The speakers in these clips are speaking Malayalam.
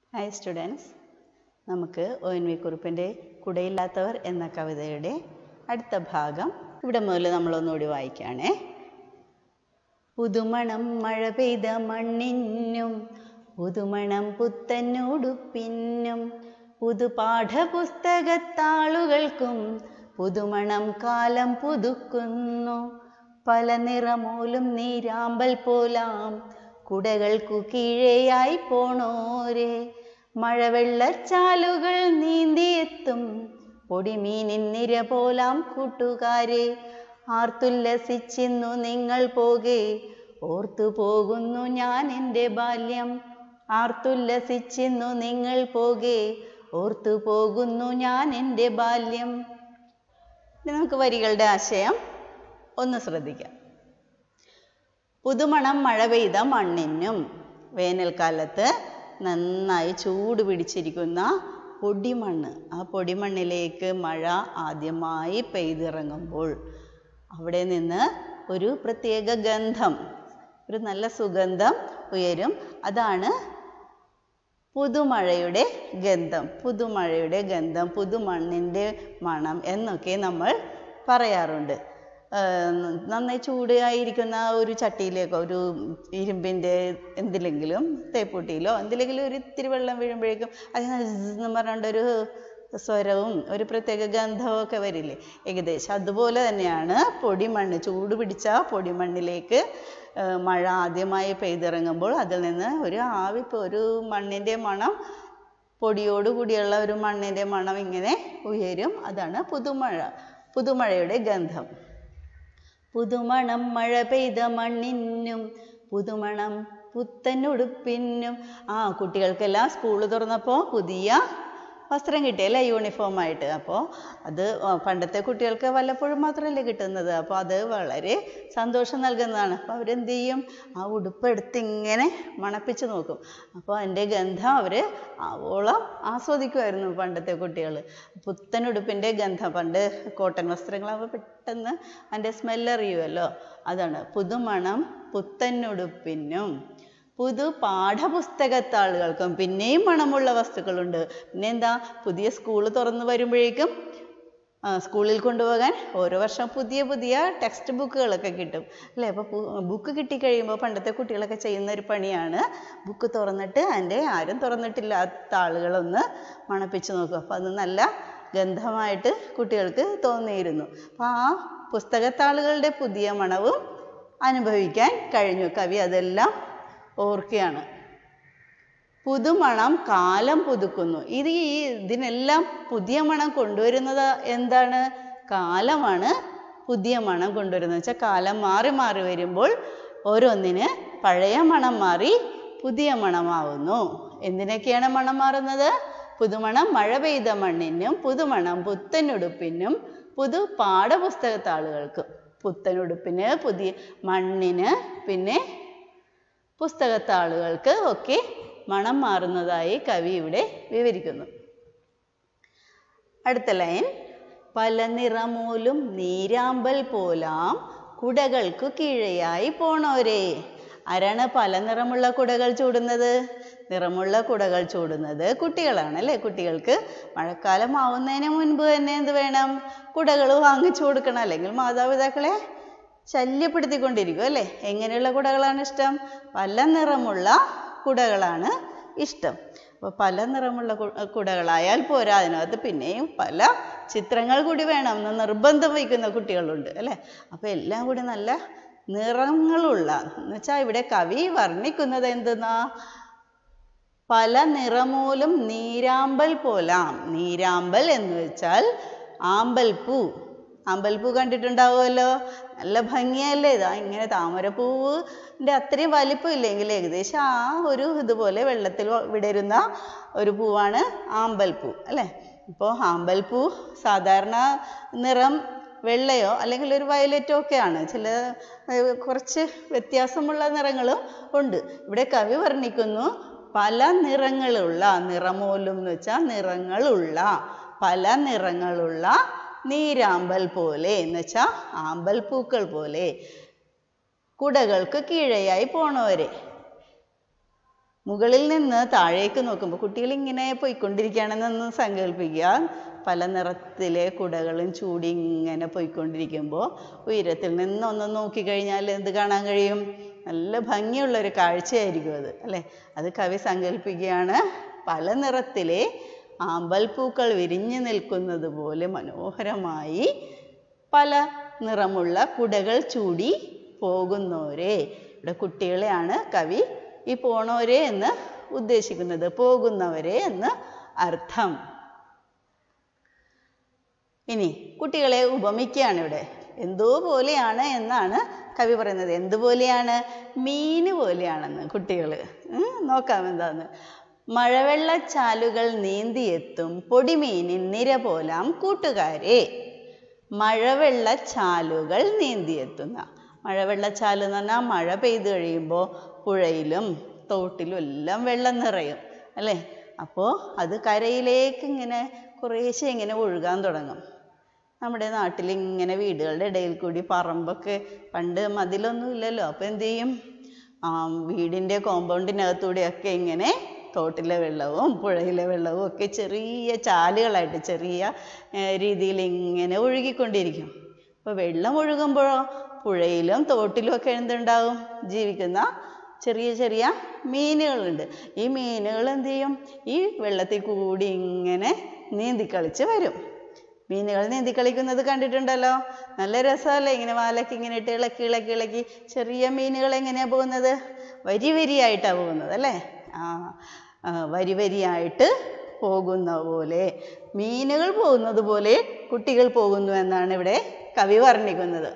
ഹായ് സ്റ്റുഡൻസ് നമുക്ക് ഒ എൻ വി കുറുപ്പിൻ്റെ കുടയില്ലാത്തവർ എന്ന കവിതയുടെ അടുത്ത ഭാഗം ഇവിടെ മുതൽ നമ്മളൊന്നുകൂടി വായിക്കുകയാണേ പുതുമണം മഴ പെയ്ത മണ്ണിനും പുതുമണം പുത്തനുടുപ്പിന്നും പുതു പാഠപുസ്തകത്താളുകൾക്കും പുതുമണം കാലം പുതുക്കുന്നു പല നിറമൂലും നീരാമ്പൽ പോലാം കുടകൾക്കു കീഴെയായി പോണോരെ മഴവെള്ളച്ചാലുകൾ നീന്തിയെത്തും പൊടിമീനിൻ നിര പോലാം കൂട്ടുകാരെ ആർത്തുല്ലസിച്ചിന്നു നിങ്ങൾ പോകെ ഓർത്തു പോകുന്നു ഞാൻ എൻ്റെ ബാല്യം ആർത്തുല്ലസിച്ചിന്നു നിങ്ങൾ പോകെ ഓർത്തു പോകുന്നു ഞാൻ എൻ്റെ ബാല്യം ഇനി നമുക്ക് വരികളുടെ ആശയം ഒന്ന് ശ്രദ്ധിക്കാം പുതുമണം മഴ പെയ്ത മണ്ണിനും വേനൽക്കാലത്ത് നന്നായി ചൂട് പിടിച്ചിരിക്കുന്ന പൊടിമണ്ണ് ആ പൊടിമണ്ണിലേക്ക് മഴ ആദ്യമായി പെയ്തിറങ്ങുമ്പോൾ അവിടെ നിന്ന് ഒരു പ്രത്യേക ഗന്ധം ഒരു നല്ല സുഗന്ധം ഉയരും അതാണ് പുതുമഴയുടെ ഗന്ധം പുതുമഴയുടെ ഗന്ധം പുതുമണ്ണിൻ്റെ മണം എന്നൊക്കെ നമ്മൾ പറയാറുണ്ട് നന്നായി ചൂടായിരിക്കുന്ന ഒരു ചട്ടിയിലേക്കോ ഒരു ഇരുമ്പിൻ്റെ എന്തിലെങ്കിലും തേപ്പൂട്ടിയിലോ എന്തിലെങ്കിലും ഒരു ഇത്തിരി വെള്ളം വീഴുമ്പോഴേക്കും അതിന് എന്ന് പറഞ്ഞുകൊണ്ടൊരു സ്വരവും ഒരു പ്രത്യേക ഗന്ധവും ഒക്കെ വരില്ലേ ഏകദേശം അതുപോലെ തന്നെയാണ് പൊടിമണ്ണ് ചൂട് പിടിച്ച പൊടിമണ്ണിലേക്ക് മഴ ആദ്യമായി പെയ്തിറങ്ങുമ്പോൾ അതിൽ നിന്ന് ഒരു ആവി ഒരു മണ്ണിൻ്റെ മണം പൊടിയോടുകൂടിയുള്ള ഒരു മണ്ണിൻ്റെ മണം ഇങ്ങനെ ഉയരും അതാണ് പുതുമഴ പുതുമഴയുടെ ഗന്ധം പുതുമണം മഴ പെയ്ത മണ്ണിനും പുതുമണം പുത്തനുടുപ്പിനും ആ കുട്ടികൾക്കെല്ലാം സ്കൂൾ തുറന്നപ്പോൾ പുതിയ വസ്ത്രം കിട്ടിയല്ലേ യൂണിഫോം ആയിട്ട് അപ്പോൾ അത് പണ്ടത്തെ കുട്ടികൾക്ക് വല്ലപ്പോഴും മാത്രമല്ലേ കിട്ടുന്നത് അപ്പോൾ അത് വളരെ സന്തോഷം നൽകുന്നതാണ് അപ്പോൾ അവരെന്ത് ചെയ്യും ആ ഉടുപ്പ് എടുത്ത് ഇങ്ങനെ മണപ്പിച്ച് നോക്കും അപ്പോൾ അതിൻ്റെ ഗന്ധം അവർ ആവോളം ആസ്വദിക്കുമായിരുന്നു പണ്ടത്തെ കുട്ടികൾ പുത്തൻ ഉടുപ്പിൻ്റെ ഗന്ധം പണ്ട് കോട്ടൺ വസ്ത്രങ്ങളാകുമ്പോൾ പെട്ടെന്ന് അതിൻ്റെ സ്മെല്ലറിയുമല്ലോ അതാണ് പുതുമണം പുത്തനുടുപ്പിനും പുതു പാഠപുസ്തകത്താളുകൾക്കും പിന്നെയും മണമുള്ള വസ്തുക്കളുണ്ട് പിന്നെ എന്താ പുതിയ സ്കൂൾ തുറന്നു വരുമ്പോഴേക്കും സ്കൂളിൽ കൊണ്ടുപോകാൻ ഓരോ വർഷം പുതിയ പുതിയ ടെക്സ്റ്റ് ബുക്കുകളൊക്കെ കിട്ടും അല്ലേ അപ്പോൾ ബുക്ക് കിട്ടിക്കഴിയുമ്പോൾ പണ്ടത്തെ കുട്ടികളൊക്കെ ചെയ്യുന്ന ഒരു പണിയാണ് ബുക്ക് തുറന്നിട്ട് അതിൻ്റെ ആരും തുറന്നിട്ടില്ലാത്ത ആളുകളൊന്ന് മണപ്പിച്ച് നോക്കും അപ്പോൾ അത് നല്ല ഗന്ധമായിട്ട് കുട്ടികൾക്ക് തോന്നിയിരുന്നു അപ്പോൾ ആ പുസ്തകത്താളുകളുടെ പുതിയ മണവും അനുഭവിക്കാൻ കഴിഞ്ഞു കവി അതെല്ലാം ഓർക്കുകയാണ് പുതുമണം കാലം പുതുക്കുന്നു ഇത് ഈ ഇതിനെല്ലാം പുതിയ മണം കൊണ്ടുവരുന്നത് എന്താണ് കാലമാണ് പുതിയ മണം കൊണ്ടുവരുന്നത് വെച്ചാൽ കാലം മാറി മാറി വരുമ്പോൾ ഓരോന്നിന് പഴയ മണം മാറി പുതിയ മണമാവുന്നു എന്തിനൊക്കെയാണ് മണം മാറുന്നത് പുതുമണം മഴ പെയ്ത മണ്ണിനും പുതുമണം പുത്തനുടുപ്പിനും പുതു പാഠപുസ്തകത്താളുകൾക്കും പുത്തനുടുപ്പിന് പുതിയ മണ്ണിന് പിന്നെ പുസ്തകത്താളുകൾക്ക് ഒക്കെ മണം മാറുന്നതായി കവി ഇവിടെ വിവരിക്കുന്നു അടുത്ത ലൈൻ പല നിറമൂലും നീരാമ്പൽ പോലാം കുടകൾക്കു കീഴെയായി പോണോരേ ആരാണ് പല നിറമുള്ള കുടകൾ ചൂടുന്നത് നിറമുള്ള കുടകൾ ചൂടുന്നത് കുട്ടികളാണ് അല്ലേ കുട്ടികൾക്ക് മഴക്കാലം ആവുന്നതിന് മുൻപ് തന്നെ എന്ത് വേണം കുടകൾ വാങ്ങിച്ചു കൊടുക്കണം അല്ലെങ്കിൽ മാതാപിതാക്കളെ ശല്യപ്പെടുത്തിക്കൊണ്ടിരിക്കും അല്ലേ എങ്ങനെയുള്ള കുടകളാണ് ഇഷ്ടം പല നിറമുള്ള കുടകളാണ് ഇഷ്ടം അപ്പോൾ പല നിറമുള്ള കുടകളായാൽ പോരാ അതിനകത്ത് പിന്നെയും പല ചിത്രങ്ങൾ കൂടി വേണം എന്ന് നിർബന്ധം വയ്ക്കുന്ന കുട്ടികളുണ്ട് അല്ലേ അപ്പോൾ എല്ലാം കൂടി നല്ല നിറങ്ങളുള്ള എന്ന് വെച്ചാൽ ഇവിടെ കവി വർണ്ണിക്കുന്നത് എന്തെന്നാ പല നിറമൂലും നീരാമ്പൽ പോലാം നീരാമ്പൽ എന്ന് വെച്ചാൽ ആമ്പൽപ്പൂ അമ്പൽപ്പൂ കണ്ടിട്ടുണ്ടാവുമല്ലോ നല്ല ഭംഗിയല്ലേ ഇതാ ഇങ്ങനെ താമരപ്പൂവിൻ്റെ അത്രയും വലിപ്പം ഇല്ലെങ്കിൽ ഏകദേശം ആ ഒരു ഇതുപോലെ വെള്ളത്തിൽ വിടരുന്ന ഒരു പൂവാണ് ആമ്പൽപ്പൂ അല്ലേ ഇപ്പോൾ ആമ്പൽപ്പൂ സാധാരണ നിറം വെള്ളയോ അല്ലെങ്കിൽ ഒരു വയലറ്റോ ഒക്കെയാണ് ചില കുറച്ച് വ്യത്യാസമുള്ള നിറങ്ങളും ഉണ്ട് ഇവിടെ കവി വർണ്ണിക്കുന്നു പല നിറങ്ങളുള്ള നിറമൂലും എന്ന് വെച്ചാൽ നിറങ്ങളുള്ള പല നിറങ്ങളുള്ള നീരാമ്പൽ പോലെ എന്ന് വെച്ചാൽ ആമ്പൽ പൂക്കൾ പോലെ കുടകൾക്ക് കീഴെയായി പോണവരെ മുകളിൽ നിന്ന് താഴേക്ക് നോക്കുമ്പോൾ കുട്ടികൾ ഇങ്ങനെ പോയിക്കൊണ്ടിരിക്കുകയാണെന്നൊന്ന് സങ്കല്പിക്കുക പല നിറത്തിലെ കുടകളും ചൂടി ഇങ്ങനെ പോയിക്കൊണ്ടിരിക്കുമ്പോൾ ഉയരത്തിൽ നിന്ന് ഒന്ന് നോക്കിക്കഴിഞ്ഞാൽ എന്ത് കാണാൻ കഴിയും നല്ല ഭംഗിയുള്ള ഒരു കാഴ്ചയായിരിക്കും അത് അല്ലേ അത് കവി സങ്കല്പിക്കുകയാണ് പല നിറത്തിലെ ആമ്പൽ പൂക്കൾ വിരിഞ്ഞു നിൽക്കുന്നത് പോലെ മനോഹരമായി പല നിറമുള്ള കുടകൾ ചൂടി പോകുന്നോരെ ഇവിടെ കുട്ടികളെയാണ് കവി ഈ പോണോരെ എന്ന് ഉദ്ദേശിക്കുന്നത് പോകുന്നവരെ എന്ന് അർത്ഥം ഇനി കുട്ടികളെ ഉപമിക്കുകയാണ് ഇവിടെ എന്തോ പോലെയാണ് എന്നാണ് കവി പറയുന്നത് എന്തുപോലെയാണ് മീന് പോലെയാണെന്ന് കുട്ടികൾ നോക്കാം എന്താന്ന് മഴവെള്ളച്ചാലുകൾ നീന്തിയെത്തും പൊടിമീനിൻ നിര പോലാം കൂട്ടുകാരെ മഴവെള്ളച്ചാലുകൾ നീന്തിയെത്തുന്ന മഴവെള്ളച്ചാല് എന്ന് പറഞ്ഞാൽ മഴ പെയ്തു കഴിയുമ്പോൾ പുഴയിലും തോട്ടിലും എല്ലാം വെള്ളം നിറയും അല്ലേ അപ്പോൾ അത് കരയിലേക്ക് ഇങ്ങനെ കുറേശ്ശെ ഇങ്ങനെ ഒഴുകാൻ തുടങ്ങും നമ്മുടെ നാട്ടിൽ ഇങ്ങനെ വീടുകളുടെ ഇടയിൽ കൂടി പറമ്പൊക്കെ പണ്ട് മതിലൊന്നും ഇല്ലല്ലോ അപ്പോൾ എന്ത് ചെയ്യും ആ വീടിൻ്റെ കോമ്പൗണ്ടിനകത്തൂടെയൊക്കെ ഇങ്ങനെ തോട്ടിലെ വെള്ളവും പുഴയിലെ വെള്ളവും ഒക്കെ ചെറിയ ചാലുകളായിട്ട് ചെറിയ രീതിയിൽ ഇങ്ങനെ ഒഴുകിക്കൊണ്ടിരിക്കും അപ്പോൾ വെള്ളം ഒഴുകുമ്പോഴോ പുഴയിലും തോട്ടിലും ഒക്കെ എന്തുണ്ടാവും ജീവിക്കുന്ന ചെറിയ ചെറിയ മീനുകളുണ്ട് ഈ മീനുകൾ എന്ത് ചെയ്യും ഈ വെള്ളത്തിൽ കൂടി ഇങ്ങനെ നീന്തിക്കളിച്ച് വരും മീനുകൾ നീന്തി കളിക്കുന്നത് കണ്ടിട്ടുണ്ടല്ലോ നല്ല രസമല്ലേ ഇങ്ങനെ വാലൊക്കെ ഇങ്ങനെ ഇട്ട് ഇളക്കി ഇളക്കി ഇളക്കി ചെറിയ മീനുകൾ എങ്ങനെയാണ് പോകുന്നത് വരി വരിയായിട്ടാണ് പോകുന്നത് അല്ലേ ആ വരി വരിയായിട്ട് പോകുന്ന പോലെ മീനുകൾ പോകുന്നത് പോലെ കുട്ടികൾ പോകുന്നു എന്നാണ് ഇവിടെ കവി വർണ്ണിക്കുന്നത്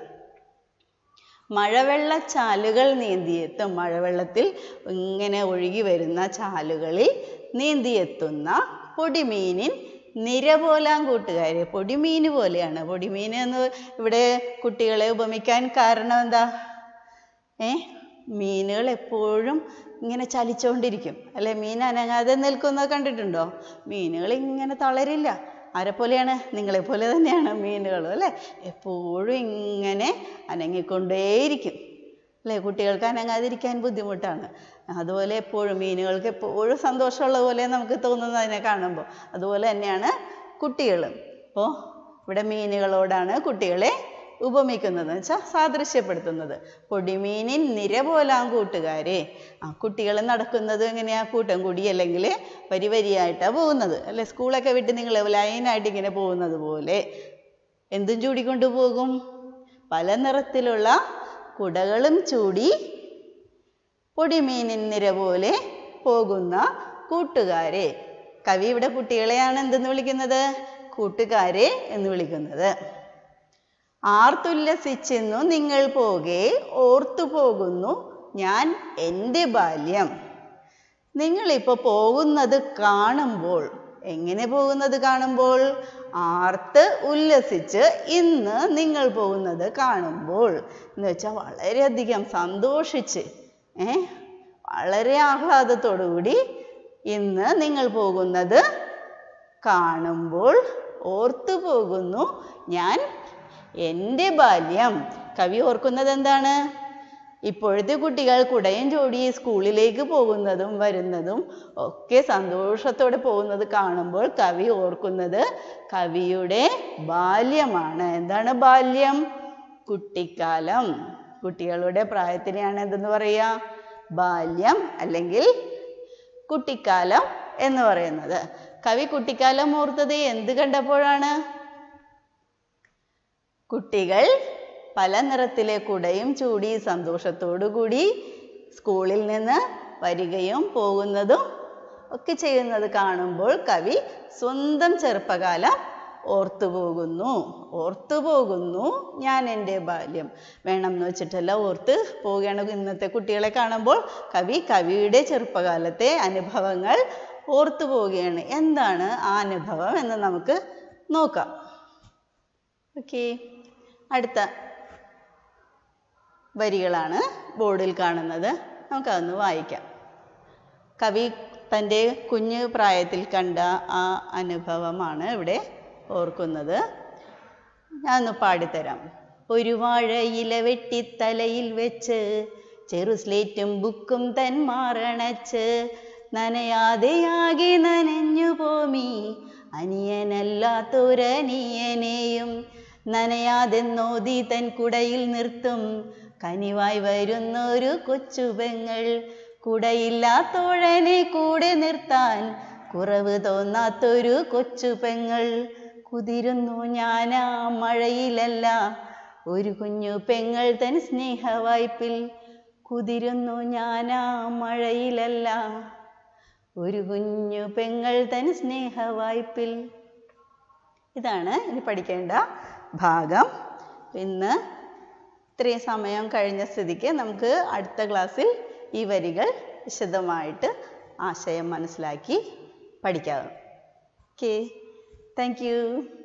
മഴവെള്ളച്ചാലുകൾ നീന്തിയെത്തും മഴവെള്ളത്തിൽ ഇങ്ങനെ ഒഴുകി വരുന്ന ചാലുകളിൽ നീന്തിയെത്തുന്ന പൊടിമീനിൻ നിര പോലാം കൂട്ടുകാരെ പൊടിമീൻ പോലെയാണ് പൊടിമീൻ എന്ന് ഇവിടെ കുട്ടികളെ ഉപമിക്കാൻ കാരണം എന്താ ഏ മീനുകൾ എപ്പോഴും ഇങ്ങനെ ചലിച്ചുകൊണ്ടിരിക്കും അല്ലെ മീൻ അനങ്ങാതെ നിൽക്കുന്നത് കണ്ടിട്ടുണ്ടോ മീനുകൾ ഇങ്ങനെ തളരില്ല ആരെപ്പോലെയാണ് നിങ്ങളെപ്പോലെ തന്നെയാണ് മീനുകളും അല്ലേ എപ്പോഴും ഇങ്ങനെ അനങ്ങിക്കൊണ്ടേയിരിക്കും അല്ലേ കുട്ടികൾക്ക് അനങ്ങാതിരിക്കാൻ ബുദ്ധിമുട്ടാണ് അതുപോലെ എപ്പോഴും മീനുകൾക്ക് എപ്പോഴും സന്തോഷമുള്ള പോലെ നമുക്ക് തോന്നുന്നത് അതിനെ കാണുമ്പോൾ അതുപോലെ തന്നെയാണ് കുട്ടികളും അപ്പോൾ ഇവിടെ മീനുകളോടാണ് കുട്ടികളെ ഉപമിക്കുന്നത് വെച്ചാൽ സാദൃശ്യപ്പെടുത്തുന്നത് പൊടിമീനിൻ നിര പോലാം കൂട്ടുകാരെ ആ കുട്ടികൾ നടക്കുന്നത് എങ്ങനെയാ കൂട്ടം കൂടി അല്ലെങ്കിൽ വരി വരിയായിട്ടാണ് പോകുന്നത് അല്ലെ സ്കൂളൊക്കെ വിട്ട് നിങ്ങൾ ലൈനായിട്ട് ഇങ്ങനെ പോകുന്നത് പോലെ എന്തും ചൂടിക്കൊണ്ട് പോകും പല നിറത്തിലുള്ള കുടകളും ചൂടി പൊടിമീനിൻ നിര പോലെ പോകുന്ന കൂട്ടുകാരെ കവി ഇവിടെ കുട്ടികളെയാണ് എന്തെന്ന് വിളിക്കുന്നത് കൂട്ടുകാരെ എന്ന് വിളിക്കുന്നത് ആർത്തുല്ലസിച്ചെന്നു നിങ്ങൾ പോകെ ഓർത്തു പോകുന്നു ഞാൻ എൻ്റെ ബാല്യം നിങ്ങളിപ്പോൾ പോകുന്നത് കാണുമ്പോൾ എങ്ങനെ പോകുന്നത് കാണുമ്പോൾ ആർത്ത് ഉല്ലസിച്ച് ഇന്ന് നിങ്ങൾ പോകുന്നത് കാണുമ്പോൾ എന്ന് വെച്ചാൽ വളരെയധികം സന്തോഷിച്ച് ഏ വളരെ ആഹ്ലാദത്തോടു കൂടി ഇന്ന് നിങ്ങൾ പോകുന്നത് കാണുമ്പോൾ ഓർത്തു പോകുന്നു ഞാൻ എൻ്റെ ബാല്യം കവി ഓർക്കുന്നത് എന്താണ് ഇപ്പോഴത്തെ കുട്ടികൾ കുടയും ചൂടി സ്കൂളിലേക്ക് പോകുന്നതും വരുന്നതും ഒക്കെ സന്തോഷത്തോടെ പോകുന്നത് കാണുമ്പോൾ കവി ഓർക്കുന്നത് കവിയുടെ ബാല്യമാണ് എന്താണ് ബാല്യം കുട്ടിക്കാലം കുട്ടികളുടെ പ്രായത്തിനെയാണ് എന്തെന്ന് പറയുക ബാല്യം അല്ലെങ്കിൽ കുട്ടിക്കാലം എന്ന് പറയുന്നത് കവി കുട്ടിക്കാലം ഓർത്തത് എന്ത് കണ്ടപ്പോഴാണ് കുട്ടികൾ പല നിറത്തിലെ കുടയും ചൂടി സന്തോഷത്തോടു കൂടി സ്കൂളിൽ നിന്ന് വരികയും പോകുന്നതും ഒക്കെ ചെയ്യുന്നത് കാണുമ്പോൾ കവി സ്വന്തം ചെറുപ്പകാലം ഓർത്തുപോകുന്നു ഓർത്തുപോകുന്നു ഞാൻ എൻ്റെ ബാല്യം വേണം എന്ന് വെച്ചിട്ടല്ല ഓർത്ത് പോവുകയാണ് ഇന്നത്തെ കുട്ടികളെ കാണുമ്പോൾ കവി കവിയുടെ ചെറുപ്പകാലത്തെ അനുഭവങ്ങൾ ഓർത്തു പോവുകയാണ് എന്താണ് ആ അനുഭവം എന്ന് നമുക്ക് നോക്കാം ഓക്കെ അടുത്ത വരികളാണ് ബോർഡിൽ കാണുന്നത് നമുക്കതൊന്ന് വായിക്കാം കവി തൻ്റെ കുഞ്ഞു പ്രായത്തിൽ കണ്ട ആ അനുഭവമാണ് ഇവിടെ ഓർക്കുന്നത് ഞാനൊന്ന് പാടിത്തരാം ഒരു വാഴ ഇല വെട്ടി തലയിൽ വെച്ച് ചെറു സ്ലേറ്റും ബുക്കും തൻ മാറണച്ച് നനയാതെയാകെ നനഞ്ഞു പോമി അനിയനല്ലാത്തൊരനിയനെയും നനയാതെന്നോതി തൻ കുടയിൽ നിർത്തും കനിവായി വരുന്നൊരു കൊച്ചുപെങ്ങൾ കുടയില്ലാത്തോഴനെ കൂടെ നിർത്താൻ കുറവ് തോന്നാത്തൊരു കൊച്ചുപെങ്ങൾ കുതിരുന്നു ഞാനാ മഴയിലല്ല ഒരു കുഞ്ഞു പെങ്ങൾ തൻ സ്നേഹവായ്പിൽ കുതിരുന്നു ഞാനാ മഴയിലല്ല ഒരു കുഞ്ഞു പെങ്ങൾ തൻ സ്നേഹവായ്പിൽ ഇതാണ് ഇനി പഠിക്കേണ്ട ഭാഗം ഇന്ന് ഇത്രയും സമയം കഴിഞ്ഞ സ്ഥിതിക്ക് നമുക്ക് അടുത്ത ക്ലാസ്സിൽ ഈ വരികൾ വിശദമായിട്ട് ആശയം മനസ്സിലാക്കി പഠിക്കാം ഓക്കെ താങ്ക് യു